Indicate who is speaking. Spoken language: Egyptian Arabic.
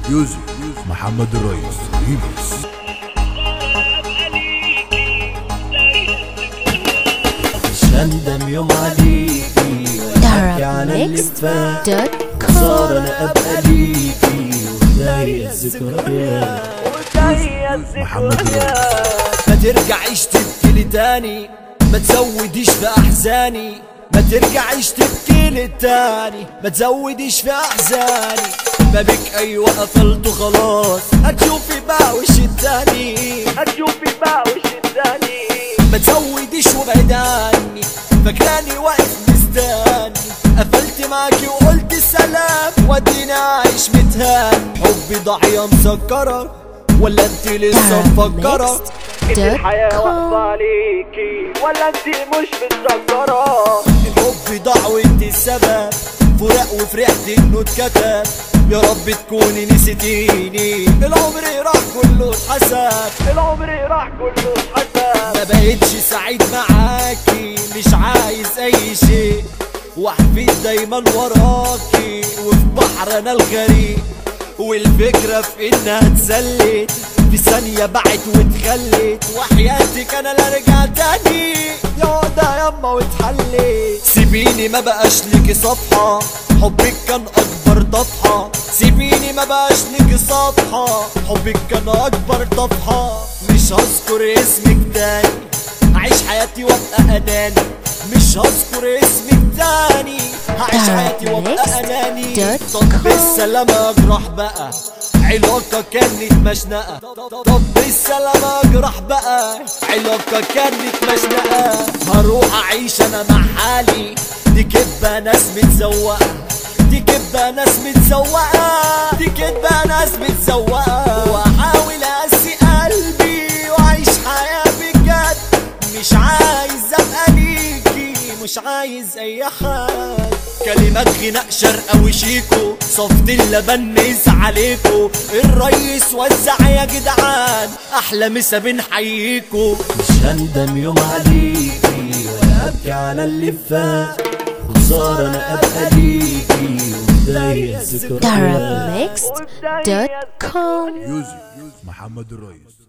Speaker 1: ميوزك محمد الريس ريمكس
Speaker 2: مش هندم يوم عليكي ولا أبكي على اللي فات صار انا ابقى ليكي وبداية ذكريات
Speaker 1: محمد الريس
Speaker 2: ما ترجعيش تبكي لي تاني ما تزوديش في احزاني ما ترجعيش تبكي لي تاني ما تزوديش في احزاني بابك ايوه قفلته خلاص هتشوفي بقى وش التاني هتشوفي بقى وش التاني ما تزوديش وابعد عني فاكراني واقف مستني قفلت معاكي وقلت سلام وديني عايش متهان حبي ضحية مسكرة ولا انت لسه مفكرة
Speaker 3: Mixed
Speaker 2: ان الحياة
Speaker 3: dot com.
Speaker 2: واقفة عليكي ولا انت مش متذكرة الحب ضاع وانت السبب فراق وفرحت انه اتكتب يا رب تكوني نسيتيني العمر راح كله اتحسب العمر راح كله اتحسب ما بقتش سعيد معاكي مش عايز اي شيء وحفيد دايما وراكي وفي بحر انا الغريق والفكرة في انها اتسلت في ثانية بعت واتخلت وحياتك انا لا رجع تاني يا ده يما واتحلت سيبيني ما بقاش ليكي صفحة حبك كان اكبر طفحة سيبيني ما بقاش ليكي صفحة حبك كان اكبر طفحة مش هذكر اسمك تاني هعيش حياتي وابقى اناني مش هذكر اسمك تاني هعيش حياتي وابقى اناني طب بالسلامة اجرح بقى علاقة كانت مشنقة طب بالسلامة اجرح بقى علاقة كانت مشنقة هروح اعيش انا مع حالي دي كدبة ناس متزوقة دي كدبة ناس متزوقة دي كدبة ناس متزوقة واحاول اسي قلبي واعيش حياة بجد مش عايز ابقى ليكي مش عايز اي حد كلمات غناء شرقاوي شيكو صفت اللبن نقيس عليكو الريس وزع يا جدعان احلى مسا بنحييكو مش هندم يوم عليكي ولا ابكي على اللي فات وصار انا ابقى ليكي وبداية ذكريات
Speaker 3: Arabmixed.com
Speaker 1: ميوزك محمد الريس